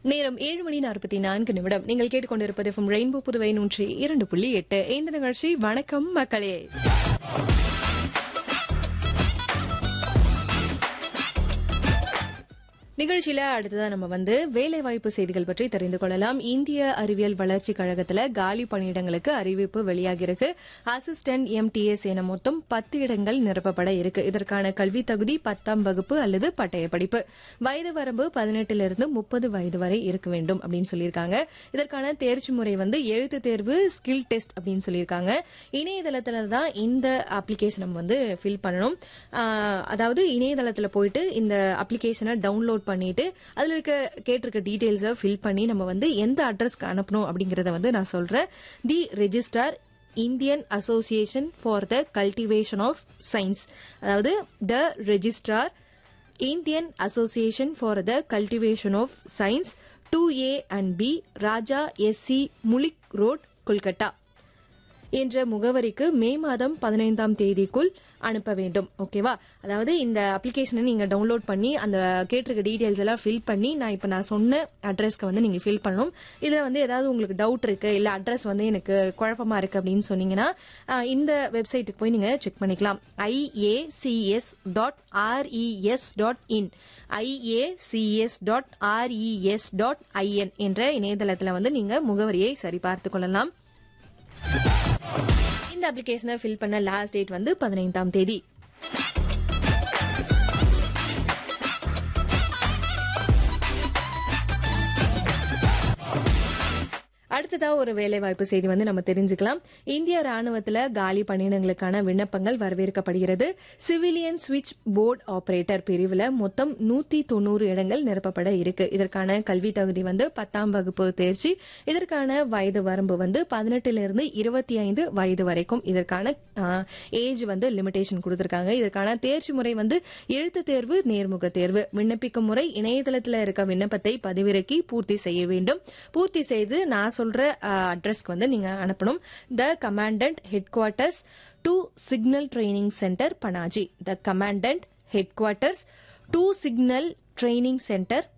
நேரம் ஏழு மணி நாற்பத்தி நான்கு நிமிடம் நீங்கள் கேட்டுக்கொண்டிருப்பது எஃப்எம் ரெயின்போ புதுவை நூற்றி இரண்டு புள்ளி எட்டு இந்த நிகழ்ச்சி வணக்கம் மக்களே நிகழ்ச்சியில அடுத்ததா நம்ம வந்து வேலைவாய்ப்பு செய்திகள் பற்றி தெரிந்து கொள்ளலாம் இந்திய அறிவியல் வளர்ச்சி கழகத்துல காலி பணியிடங்களுக்கு அறிவிப்பு வெளியாகிருக்கு அசிஸ்டன்ட் எம்டிஎஸ் என மொத்தம் பத்து இடங்கள் நிரப்பப்பட இருக்கு இதற்கான கல்வி தகுதி பத்தாம் வகுப்பு அல்லது பட்டய படிப்பு வயது வரம்பு பதினெட்டிலிருந்து முப்பது வயது வரை இருக்க வேண்டும் அப்படின்னு சொல்லியிருக்காங்க இதற்கான தேர்ச்சி முறை வந்து எழுத்து தேர்வு ஸ்கில் டெஸ்ட் அப்படின்னு சொல்லியிருக்காங்க இணையதளத்துல தான் இந்த அப்ளிகேஷன் நம்ம வந்து ஃபில் பண்ணணும் ஆஹ் அதாவது இணையதளத்துல போயிட்டு இந்த அப்ளிகேஷனை டவுன்லோட் பண்ணிட்டு அதுல இருக்க கேட்டிருக்க டீடைல்ஸை ஃபில் பண்ணி நம்ம வந்து எந்த அட்ரஸ்க்கு அனுப்பணும் அப்படிங்கறத வந்து நான் சொல்றேன் the registrar Indian association for the cultivation of science அதாவது the registrar Indian association for the cultivation of science two A and B Raja S C Mullick road Kolkata என்ற முகவரிக்கு மே மாதம் பதினைந்தாம் தேதிக்குள் அனுப்ப வேண்டும் ஓகேவா அதாவது இந்த அப்ளிகேஷனை நீங்க டவுன்லோட் பண்ணி அந்த கேட்டிருக்க டீடைல்ஸ் எல்லாம் ஃபில் பண்ணி நான் இப்போ நான் சொன்ன அட்ரஸ்க்கு வந்து நீங்க ஃபில் பண்ணணும் இதுல வந்து ஏதாவது உங்களுக்கு டவுட் இருக்கு இல்ல அட்ரஸ் வந்து எனக்கு குழப்பமா இருக்கு அப்படின்னு சொன்னீங்கன்னா ஆஹ், இந்த வெப்சைட்டுக்கு போய் நீங்க செக் பண்ணிக்கலாம் IACS dot RES dot in IACS dot RES dot IN என்ற இணையதளத்தில் வந்து நீங்க முகவரியை சரிபார்த்து கொள்ளலாம் இந்த அப்ளிகேஷனை ஃபில் பண்ண லாஸ்ட் டேட் வந்து பதினைந்தாம் தேதி அடுத்ததா ஒரு வேலைவாய்ப்பு செய்தி வந்து நம்ம தெரிஞ்சுக்கலாம் இந்திய ராணுவத்துல காலி பணியிடங்களுக்கான விண்ணப்பங்கள் வரவேற்கப்படுகிறது சிவிலியன் சுவிட்ச் போர்டு ஆபரேட்டர் பிரிவுல மொத்தம் நூத்தி தொண்ணூறு இடங்கள் நிரப்பப்பட இருக்கு இதற்கான கல்வி தகுதி வந்து பத்தாம் வகுப்பு தேர்ச்சி இதற்கான வயது வரம்பு வந்து பதினெட்டுல இருந்து இருபத்தி ஐந்து வயது வரைக்கும் இதற்கான ஏஜ் வந்து லிமிடேஷன் கொடுத்திருக்காங்க இதற்கான தேர்ச்சி முறை வந்து எழுத்து தேர்வு நேர்முக தேர்வு விண்ணப்பிக்கும் முறை இணையதளத்தில் இருக்க விண்ணப்பத்தை பதிவிறக்கி பூர்த்தி செய்ய வேண்டும் பூர்த்தி செய்து நான் சொல்ற அட்ரஸ்க்கு வந்து நீங்க அனுப்பணும் the commandant headquarters two signal training centre Panaji the commandant headquarters two signal training centre